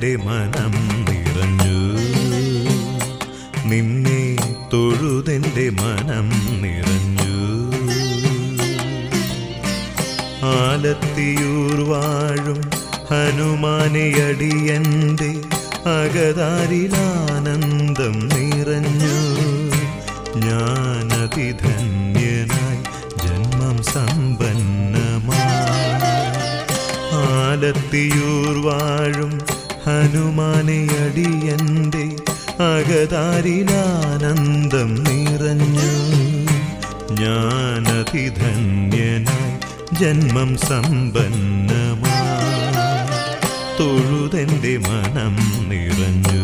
തൊഴുതെന്റെ മനം നിറഞ്ഞു നിന്നെ തൊഴുതെന്റെ മനം നിറഞ്ഞു ആലത്തിയൂർ വാഴും ഹനുമാനെയടിയന്റെ അകതാരിലാനന്ദം നിറഞ്ഞു ഞാനതിധന്യനായി ജന്മം സമ്പന്നമായി ആലത്തിയൂർ വാഴും ഹനുമാനെയടിയന്റെ അകതാരിലാനന്ദം നിറഞ്ഞു ഞാനതിധന്യനായി ജന്മം സമ്പന്നമായി തൊഴുതെന്റെ മനം നിറഞ്ഞു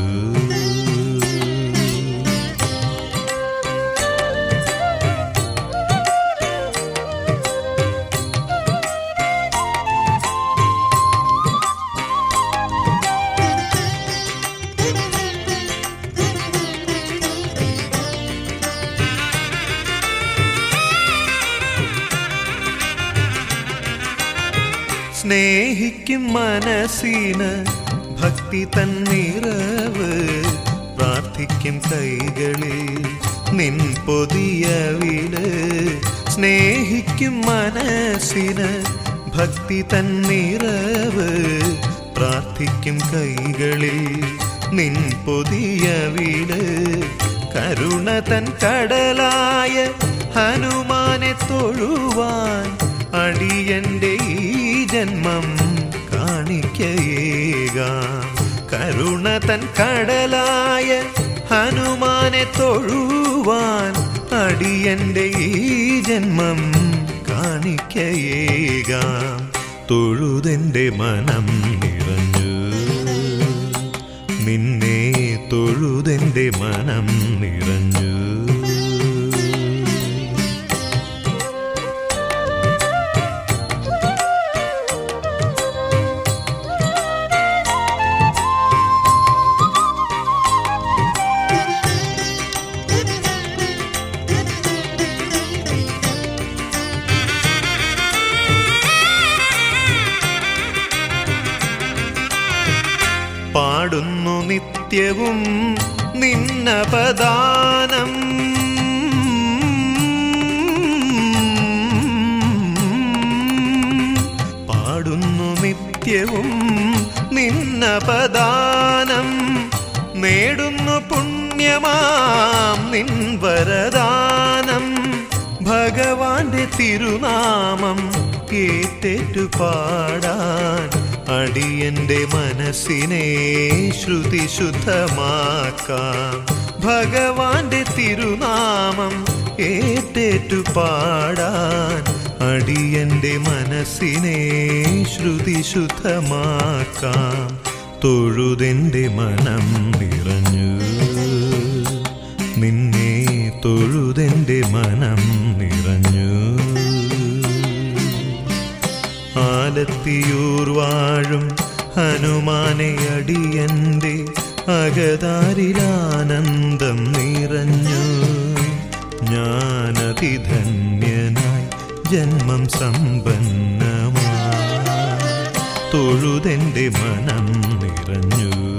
സ്നേഹിക്കും മനസ്സിന് ഭക്തി തന്നിറവ് പ്രാർത്ഥിക്കും കൈകളിൽ നിൻ പൊതിയ വീട് സ്നേഹിക്കും മനസ്സിന് ഭക്തി തന്നിറവ് പ്രാർത്ഥിക്കും കൈകളിൽ നിൻ പൊതിയ വീട് കരുണ തൻ കടലായ ഹനുമാനെ തൊഴുവാൻ അടിയന്റെ ഈ ജന്മം കാണിക്കയേകാം കരുണ തൻ കടലായ ഹനുമാനെ തൊഴുവാൻ അടിയന്റെ ഈ ജന്മം കാണിക്കയേകാം തൊഴുതെന്റെ മനം നിറഞ്ഞു നിന്നെ തൊഴുതെന്റെ മനം നിറഞ്ഞു പാടുന്നു നിത്യവും നിന്നപദാനം പാടുന്നു നിത്യവും നിന്നപദാനം നേടുന്നു പുണ്യമാം നിൻ വരദാനം ഭഗവാന്റെ തിരുനാമം കേറ്റേറ്റു പാടാൻ അടിയന്റെ മനസ്സിനെ ശ്രുതി ശുദ്ധമാക്കാം ഭഗവാന്റെ തിരുനാമം ഏറ്റേറ്റു പാടാൻ അടിയന്റെ മനസ്സിനെ ശ്രുതി ശുദ്ധമാക്കാം തൊഴുതെന്റെ മനം നിറഞ്ഞു നിന്നെ തൊഴുതെന്റെ മനം നിറഞ്ഞു ആലത്തിയൂർ വാഴും ഹനുമാനെ അടിയന്റെ അകതാരിലാനന്ദം നിറഞ്ഞു ഞാനതിധന്യനായി ജന്മം സമ്പന്നമായി തൊഴുതെന്റെ മനം നിറഞ്ഞു